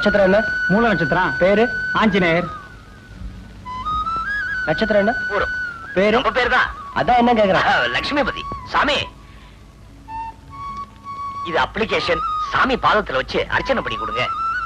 நட்சத்திரம் என்ன மூல நட்சத்திரம் பேரு ஆஞ்சநேயர் நட்சத்திரம் என்ன பூரம் பேரு நம்ம பேர் தான் அதான் என்ன கேக்குறான் லட்சுமிபதி சாமி இது அப்ளிகேஷன் சாமி பாதத்துல வச்சு அர்ச்சனை பண்ணி கொடுங்க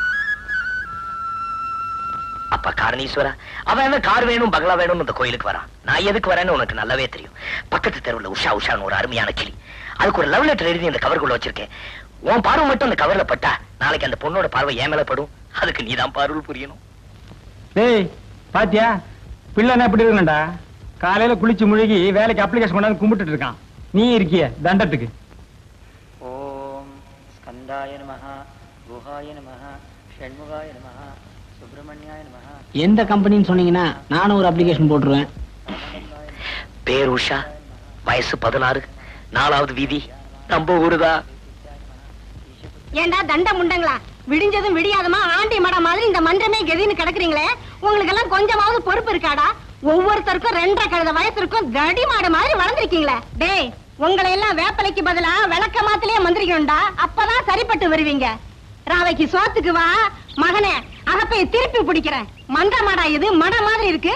அப்ப காரணீஸ்வரா அவன் என்ன கார் வேணும் பங்களா வேணும்னு இந்த கோயிலுக்கு வரான் நான் எதுக்கு வரேன்னு உனக்கு நல்லாவே தெரியும் பக்கத்து தெருவுல உஷா உஷான்னு ஒரு அருமையான கிளி அதுக்கு ஒரு லவ் லெட்டர் எழுதி இந்த கவருக்குள்ள வச்சிருக்கேன் உன் பார்வை மட்டும் அந்த கவர்ல பட்டா நாளைக்கு அந்த பொண்ணோட பார்வை ஏன் மேல படும் அதுக்கு நீதான் பார்வல் புரியணும் டேய் பாத்தியா பிள்ளைனா எப்படி இருக்கணும்டா காலையில குளிச்சு முழுகி வேலைக்கு அப்ளிகேஷன் கொண்டாந்து கும்பிட்டுட்டு இருக்கான் நீ இருக்கிய தண்டத்துக்கு ஓம் ஸ்கந்தாய நமஹ குஹாய நமஹ ஷண்முகாய நமஹ சுப்பிரமணியாய நமஹ எந்த கம்பெனின்னு சொன்னீங்கன்னா நானும் ஒரு அப்ளிகேஷன் போட்டுருவேன் பேர் உஷா வயசு பதினாறு நாலாவது வீதி நம்ம ஊருதா ஏண்டா தண்ட முண்டங்களா விடிஞ்சதும் விடியாதமா ஆண்டி மட மாதிரி இந்த மன்றமே கெதின்னு கிடக்குறீங்களே உங்களுக்கு எல்லாம் கொஞ்சமாவது பொறுப்பு இருக்காடா ஒவ்வொருத்தருக்கும் ரெண்டரை கழுத வயசு இருக்கும் தடி மாடு மாதிரி வளர்ந்துருக்கீங்களே டேய் உங்களை எல்லாம் வேப்பலைக்கு பதிலா விளக்க மாத்திலேயே மந்திரிக்கணும்டா அப்பதான் சரிப்பட்டு வருவீங்க ராவைக்கு சோத்துக்கு வா மகனே அகப்பைய திருப்பி பிடிக்கிறேன் மன்ற மாடா இது மட மாதிரி இருக்கு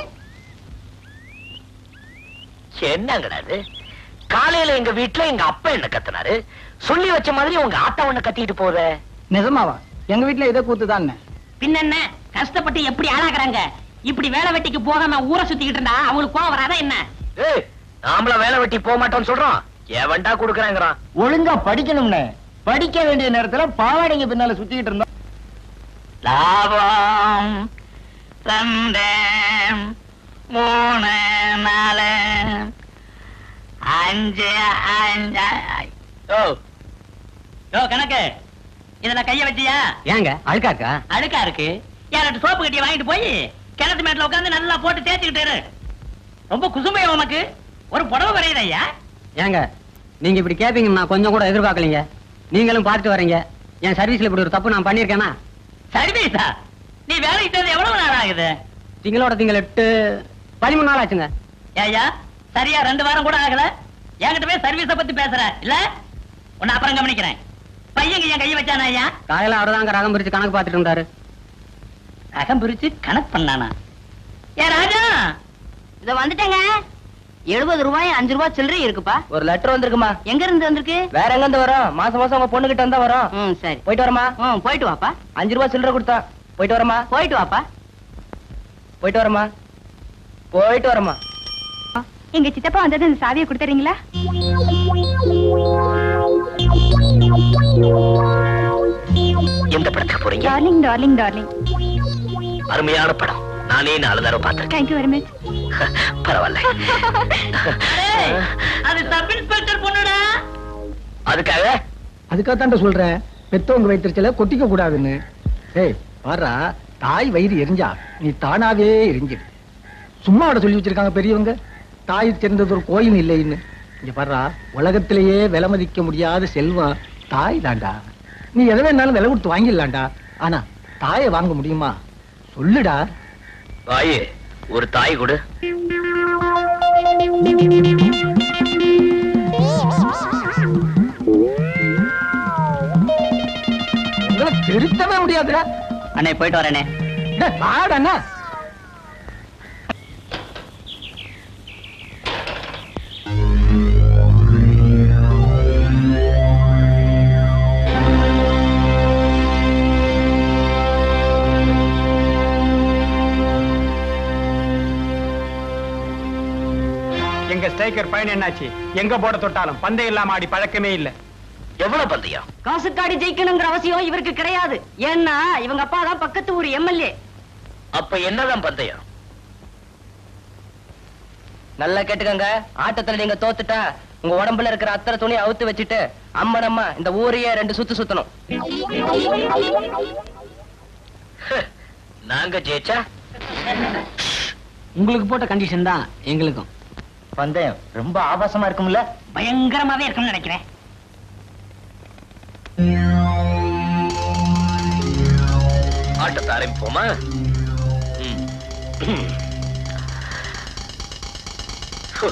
என்னங்கடா இது காலையில எங்க வீட்டுல எங்க அப்பா என்ன கத்துனாரு சொல்லி வச்ச மாதிரி உங்க ஆத்தா ஒண்ணு கத்திட்டு போத நிஜமாவா எங்க வீட்டுல இதே கூத்து பின்னென்ன கஷ்டப்பட்டு எப்படி ஆளாக்குறாங்க இப்படி வேலை வெட்டிக்கு போகாம ஊரை சுத்திக்கிட்டு இருந்தா அவங்களுக்கு கோவம் வராதா என்ன ஏய் நாமள வேலை வெட்டி போக மாட்டோம்னு சொல்றோம் எவன்டா குடுக்கறாங்கறான் ஒழுங்கா படிக்கணும்னு படிக்க வேண்டிய நேரத்துல பாவாடைங்க பின்னால சுத்திக்கிட்டு இருந்தோம் லாபம் ரெண்டு மூணு நாலு அஞ்சு அஞ்சு ஓ ஓ கணக்கு இதுல கைய வச்சியா ஏங்க அழுக்காக்கா அழுக்கா இருக்கு யார்கிட்ட சோப்பு கட்டிய வாங்கிட்டு போய் கிணத்து மேட்ல உட்கார்ந்து நல்லா போட்டு தேய்ச்சிக்கிட்டு இரு. ரொம்ப குசுமையா உனக்கு ஒரு புடவை வரையுது ஐயா ஏங்க நீங்க இப்படி கேப்பீங்க நான் கொஞ்சம் கூட எதிர்பார்க்கலீங்க நீங்களும் பார்த்துட்டு வரீங்க என் சர்வீஸ்ல இப்படி ஒரு தப்பு நான் பண்ணிருக்கேனா சர்வீஸா நீ வேலைக்கு சேர்ந்து எவ்வளவு நாள் ஆகுது திங்களோட திங்கள் எட்டு பதிமூணு நாள் ஆச்சுங்க ஏய்யா சரியா ரெண்டு வாரம் கூட ஆகல என்கிட்ட போய் சர்வீஸ பத்தி பேசுற இல்ல உன்னை அப்புறம் கவனிக்கிறேன் பையங்க என் கையை வச்சானா ஐயா காலையில அவர்தாங்க ரகம் பிரிச்சு கணக்கு பார்த்துட்டு இருந்தாரு ரகம் பிரிச்சு கணக்கு பண்ணானா ஏ ராஜா இத வந்துட்டேங்க எழுபது ரூபாய் அஞ்சு ரூபாய் சில்லறை இருக்குப்பா ஒரு லெட்டர் வந்திருக்குமா எங்க இருந்து வந்திருக்கு வேற எங்க இருந்து வரும் மாசம் மாசம் உங்க பொண்ணு கிட்ட இருந்தா வரும் ம் சரி போயிட்டு வரமா ம் போயிட்டு வாப்பா அஞ்சு ரூபாய் சில்லறை கொடுத்தா போயிட்டு வரமா போயிட்டு வாப்பா போயிட்டு வரமா போயிட்டு வரமா எங்க சித்தப்பா வந்தது அந்த சாவியை கொடுத்துறீங்களா எந்த படத்துக்கு போறீங்க டார்லிங் டார்லிங் டார்லிங் அருமையான படம் நானே நாலு தடவை பார்த்திருக்கேன் தேங்க்யூ வெரி மச் பரவாயில்ல ஏய், அது சப் இன்ஸ்பெக்டர் பொண்ணுடா அதுக்காக அதுக்காகத்தான் சொல்றேன் பெத்தவங்க வயிற்றுச்சல கொட்டிக்க கூடாதுன்னு ஏய் பாரா தாய் வயிறு எரிஞ்சா நீ தானாவே எரிஞ்சிடு சும்மா அவட சொல்லி வச்சிருக்காங்க பெரியவங்க தாய் சேர்ந்தது ஒரு கோயில் இல்லைன்னு இங்க பாரா உலகத்திலேயே விலை மதிக்க முடியாத செல்வம் தாய் தாண்டா நீ எதை வேணாலும் விலை கொடுத்து வாங்கிடலாம்டா ஆனா தாயை வாங்க முடியுமா சொல்லுடா தாயே ஒரு தாய் கொடு உங்களை திருத்தவே முடியாதுடா அண்ணே போயிட்டு வரேனே டேய், வாடா அண்ணா. எங்க ஸ்ட்ரைக்கர் பயன் என்னாச்சு எங்க போட தொட்டாலும் பந்தயம் இல்லாம ஆடி பழக்கமே இல்ல எவ்வளவு பந்தயம் காசுக்காடி ஜெயிக்கணுங்கிற அவசியம் இவருக்கு கிடையாது ஏன்னா இவங்க அப்பா தான் பக்கத்து ஊர் எம்எல்ஏ அப்ப என்னதான் பந்தயம் நல்லா கேட்டுக்கங்க ஆட்டத்துல நீங்க தோத்துட்டா உங்க உடம்புல இருக்கிற அத்தனை துணி அவுத்து வச்சுட்டு அம்மன் அம்மா இந்த ஊரையே ரெண்டு சுத்து சுத்தணும் நாங்க ஜெயிச்சா உங்களுக்கு போட்ட கண்டிஷன் தான் எங்களுக்கும் பந்தயம் ரொம்ப ஆபாசமா இருக்கும்ல பயங்கரமாவே இருக்கும்னு நினைக்கிறேன் ஆட்டத்தை ஆரம்பிப்போமா ம். ஹு.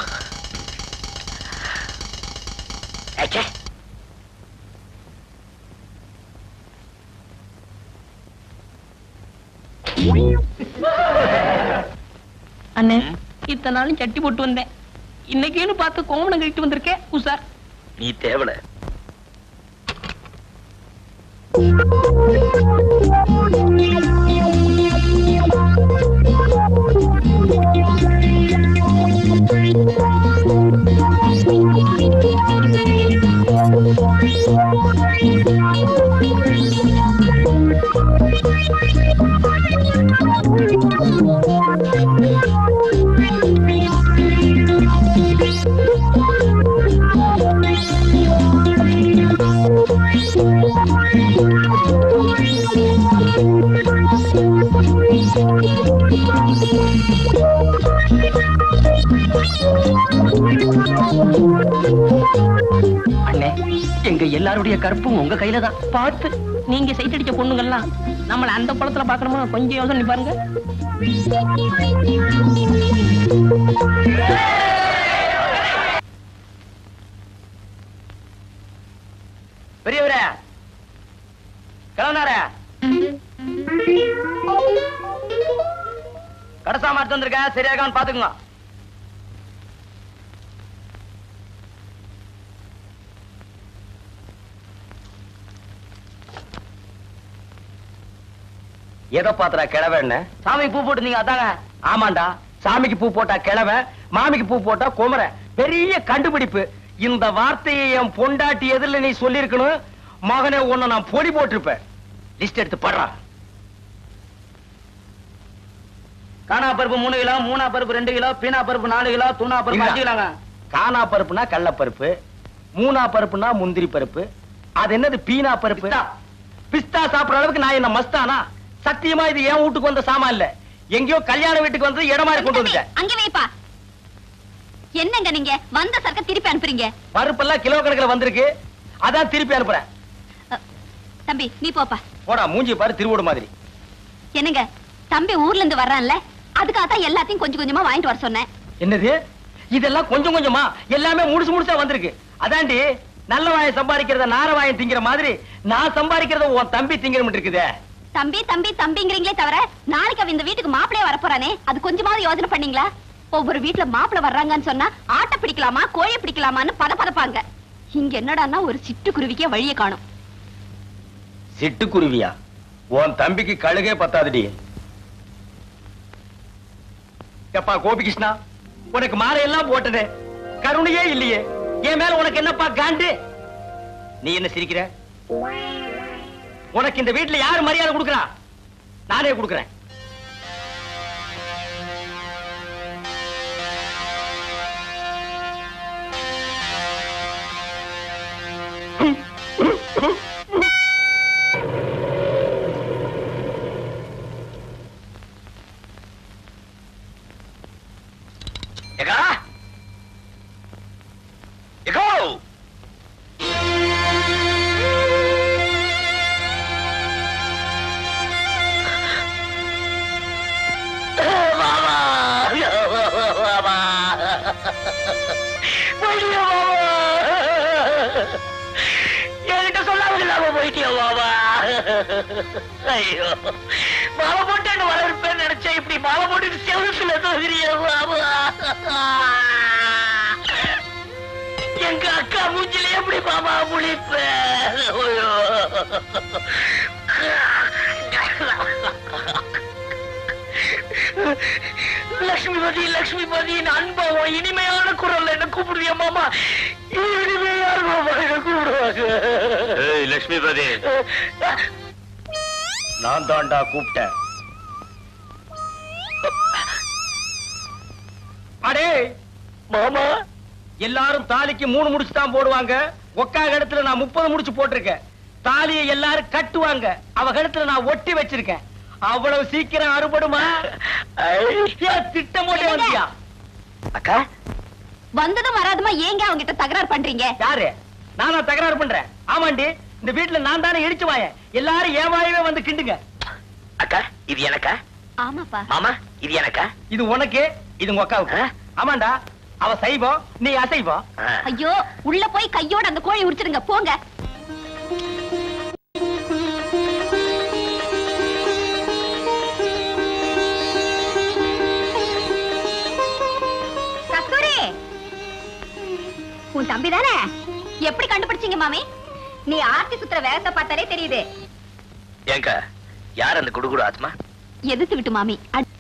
ஏச்சே. அண்ணே இத்தனை நாளும் சட்டி போட்டு வந்தேன் இன்னைக்குன்னு பார்த்து கோமணம் கழிட்டு வந்திருக்கேன் உசார் நீ தேவல அண்ணே எங்க எல்லாருடைய கற்பும் உங்க கையில தான் பார்த்து நீங்க சைட் அடிச்ச பொண்ணுங்கெல்லாம் நம்மள அந்த குளத்துல பாக்கணுமா கொஞ்சம் யோசனை பாருங்க பெரியவரே கிளம்புனாரே கடைசா மாட்டு வந்திருக்கேன் சரியாகான்னு பாத்துக்குங்க எதை பாத்துறா கிழவன்னு சாமிக்கு பூ போட்டுருந்தீங்க அதாங்க ஆமாண்டா சாமிக்கு பூ போட்டா கிழவ மாமிக்கு பூ போட்டா குமர பெரிய கண்டுபிடிப்பு இந்த வார்த்தையை என் பொண்டாட்டி எதிரில் நீ சொல்லியிருக்கணும் மகனே உன்னை நான் பொடி போட்டிருப்பேன் லிஸ்ட் எடுத்து படுறா காணா பருப்பு மூணு கிலோ மூணா பருப்பு ரெண்டு கிலோ பீனா பருப்பு நாலு கிலோ தூணா பருப்பு அஞ்சு கிலோங்க காணா பருப்புனா கடலப்பருப்பு மூணா பருப்புனா முந்திரி பருப்பு அது என்னது பீனா பருப்பு பிஸ்தா சாப்பிடுற அளவுக்கு நான் என்ன மஸ்தானா சத்தியமா இது என் வீட்டுக்கு வந்த சாமான் இல்ல எங்கேயோ கல்யாண வீட்டுக்கு வந்து இடம் மாதிரி கொண்டு வந்துட்டேன் அங்க வைப்பா என்னங்க நீங்க வந்த சரக்க திருப்பி அனுப்புறீங்க பருப்பெல்லாம் கிலோ கணக்குல வந்திருக்கு அதான் திருப்பி அனுப்புறேன் தம்பி நீ போப்பா போடா மூஞ்சி பாரு திருவோடு மாதிரி என்னங்க தம்பி ஊர்ல இருந்து வர்றான்ல அதுக்காக தான் எல்லாத்தையும் கொஞ்சம் கொஞ்சமா வாங்கிட்டு வர சொன்னேன் என்னது இதெல்லாம் கொஞ்சம் கொஞ்சமா எல்லாமே முழுசு முழுசா வந்திருக்கு அதாண்டி நல்ல வாயம் சம்பாதிக்கிறத நார வாயம் திங்கிற மாதிரி நான் சம்பாதிக்கிறத உன் தம்பி திங்கிற இருக்குதே தம்பி தம்பி தம்பிங்கிறீங்களே தவிர நாளைக்கு அவன் இந்த வீட்டுக்கு மாப்பிளைய வரப்போறானே அது கொஞ்சமாவது யோசனை பண்ணீங்களா ஒவ்வொரு வீட்டுல மாப்பிளை வர்றாங்கன்னு சொன்னா ஆட்டை பிடிக்கலாமா கோழி பிடிக்கலாமான்னு பத பதப்பாங்க இங்க என்னடான்னா ஒரு சிட்டுக்குருவிக்கே வழிய காணும் சிட்டுக்குருவியா உன் தம்பிக்கு கழுகே பத்தாதுடி எப்பா கோபிகிருஷ்ணா உனக்கு மாலையெல்லாம் போட்டதே கருணையே இல்லையே என் மேல உனக்கு என்னப்பா காண்டு நீ என்ன சிரிக்கிற உனக்கு இந்த வீட்டுல யாரு மரியாதை கொடுக்கறா நானே கொடுக்கறேன் எகா எகோ மாமா மாமா போயிட்டியா மாமா என்கிட்ட சொல்லாம இல்லாம போயிட்டியா மாமா ஐயோ மாலை போட்டு என்ன வரவேற்பேன்னு நினைச்சேன் இப்படி மாலை போட்டுட்டு செவத்துல தோகிறியா மாமா எங்க அக்கா மூஞ்சில எப்படி மாமா முழிப்ப ஐயோ லட்சுமிபதி லட்சுமிபதி அன்பாவும் இனிமையான குரல்ல என்ன கூப்பிடுவியா மாமா இனிமையான மாமா என்ன கூப்பிடுவாங்க லட்சுமிபதி நான் தாண்டா கூப்பிட்டேன் அடே மாமா எல்லாரும் தாலிக்கு மூணு முடிச்சு தான் போடுவாங்க ஒக்கா இடத்துல நான் முப்பது முடிச்சு போட்டிருக்கேன் தாலியை எல்லாரும் கட்டுவாங்க அவ கழுத்துல நான் ஒட்டி வச்சிருக்கேன் அவ்வளவு சீக்கிரம் அறுபடுமா ஏன் திட்டம் போட்டே வந்தியா அக்கா வந்ததும் வராதுமா ஏங்க அவங்க கிட்ட தகராறு பண்றீங்க யாரு நானா தகராறு பண்றேன் ஆமாண்டி இந்த வீட்டுல நான் தானே இடிச்சு வாயேன் எல்லாரும் என் வாயவே வந்து கிண்டுங்க அக்கா இது எனக்கா ஆமாப்பா மாமா இது எனக்கா இது உனக்கு இது உங்க அக்காவுக்கு ஆமாண்டா அவ சைவம் நீ அசைவம் ஆ. ஐயோ உள்ள போய் கையோட அந்த கோழி உரிச்சிருங்க போங்க என் தம்பி தானே எப்படி கண்டுபிடிச்சீங்க மாமி நீ ஆர்த்தி சுத்துற வேகத்தை பார்த்தாலே தெரியுது ஏங்க யார் அந்த குடுகுடு ஆத்மா எதிர்த்து விட்டு மாமி அட்-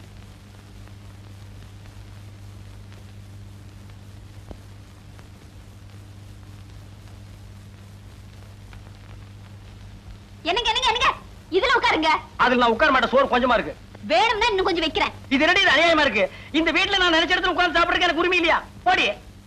என்னங்க என்னங்க என்னங்க இதுல உட்காருங்க அதுல நான் உட்கார மாட்டேன் சோறு கொஞ்சமா இருக்கு வேணும்னா இன்னும் கொஞ்சம் வைக்கிறேன் இது என்னடி இது அநியாயமா இருக்கு இந்த வீட்டுல நான் நினைச்ச இடத்துல உட்கார்ந்து சாப்பிடுறதுக்கு எனக்கு உரிமை இல்லையா போடி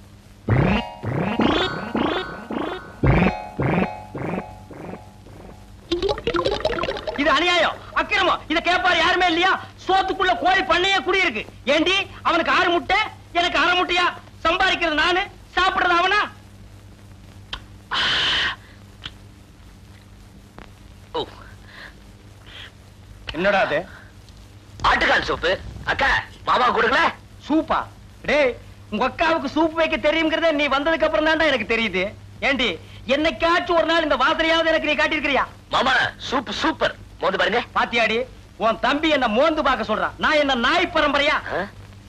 இது அநியாயம் அக்கிரமம் இத கேட்பாரு யாருமே இல்லையா சோத்துக்குள்ள கோழி பண்ணையே குடி இருக்கு ஏண்டி அவனுக்கு ஆறு முட்டை எனக்கு அரை முட்டையா சம்பாதிக்கிறது நானு சாப்பிடுறது அவனா ஓ என்னடா அது ஆட்டுக்கால் சோப்பு அக்கா மாமா கொடுக்கல சூப்பா டேய் உங்க அக்காவுக்கு சூப் வைக்க தெரியுங்கிறத நீ வந்ததுக்கு அப்புறம் தான்டா எனக்கு தெரியுது ஏண்டி என்னைக்காச்சும் ஒரு நாள் இந்த வாசனையாவது எனக்கு நீ காட்டியிருக்கிறியா மாமா சூப் சூப்பர் மோந்து பாருங்க பாத்தியாடி உன் தம்பி என்ன மோந்து பார்க்க சொல்றான் நான் என்ன நாய் பரம்பரையா ஆ?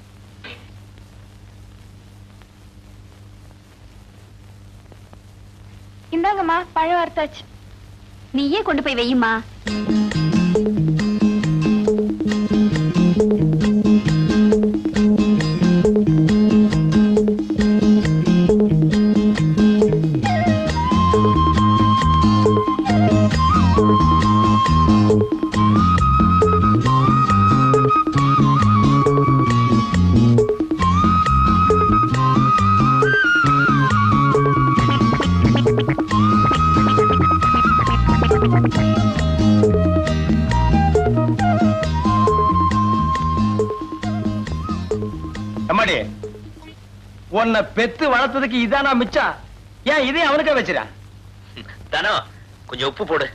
இந்தாங்கம்மா பழம் வறுத்தாச்சு நீயே கொண்டு போய் வையுமா அம்மாடி உன்னை பெத்து வளர்த்ததுக்கு இதானா மிச்சம் ஏன் இதே அவனுக்கே வச்சிரா தானோ கொஞ்சம் உப்பு போடு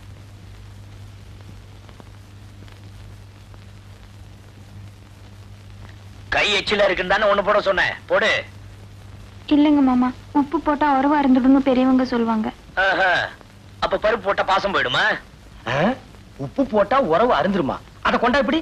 கை எச்சில இருக்குன்னு தானே ஒண்ணு போட சொன்னேன் போடு இல்லைங்க மாமா உப்பு போட்டா உறவா இருந்துடும்னு பெரியவங்க சொல்லுவாங்க ஆஹா. அப்ப பருப்பு போட்டா பாசம் போயிடுமா உப்பு போட்டா உறவு அருந்துருமா அத கொண்டா இப்படி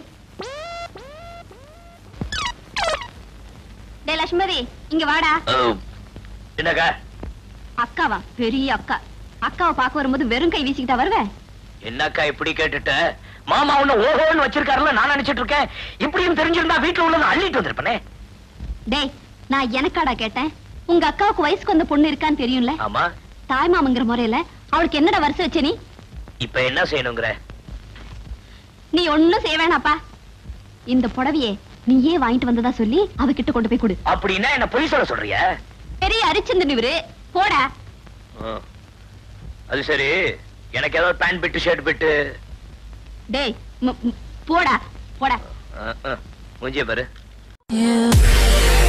டே லட்சுமதி இங்க வாடா ஓ. என்னக்கா அக்காவா பெரிய அக்கா அக்காவை பார்க்க வரும்போது வெறும் கை வீசிக்கிட்டா வருவேன் என்னக்கா இப்படி கேட்டுட்ட மாமா உன்ன ஓஹோன்னு வச்சிருக்காருல நான் நினைச்சிட்டு இருக்கேன் இப்படியும் தெரிஞ்சிருந்தா வீட்டுல உள்ளதை அள்ளிட்டு வந்திருப்பனே டேய் நான் எனக்காடா கேட்டேன் உங்க அக்காவுக்கு வயசுக்கு வந்த பொண்ணு இருக்கான்னு தெரியும்ல ஆமா தாய் மாமங்கிற முறையில அவளுக்கு என்னடா வருஷம் வச்ச நீ இப்ப என்ன செய்யணுங்கிற நீ ஒண்ணும் செய்ய வேணாப்பா இந்த புடவையே நீயே வாங்கிட்டு வந்ததா சொல்லி அவகிட்ட கொண்டு போய் கொடு அப்படின்னா என்ன பொய் சொல்ல சொல்றிய பெரிய அரிச்சந்திரன் இவரு போடா அது சரி எனக்கு ஏதாவது பேண்ட் பிட்டு ஷர்ட் பிட்டு டேய் ம், ம், போடா போடா மூஞ்சிய பாரு Yeah.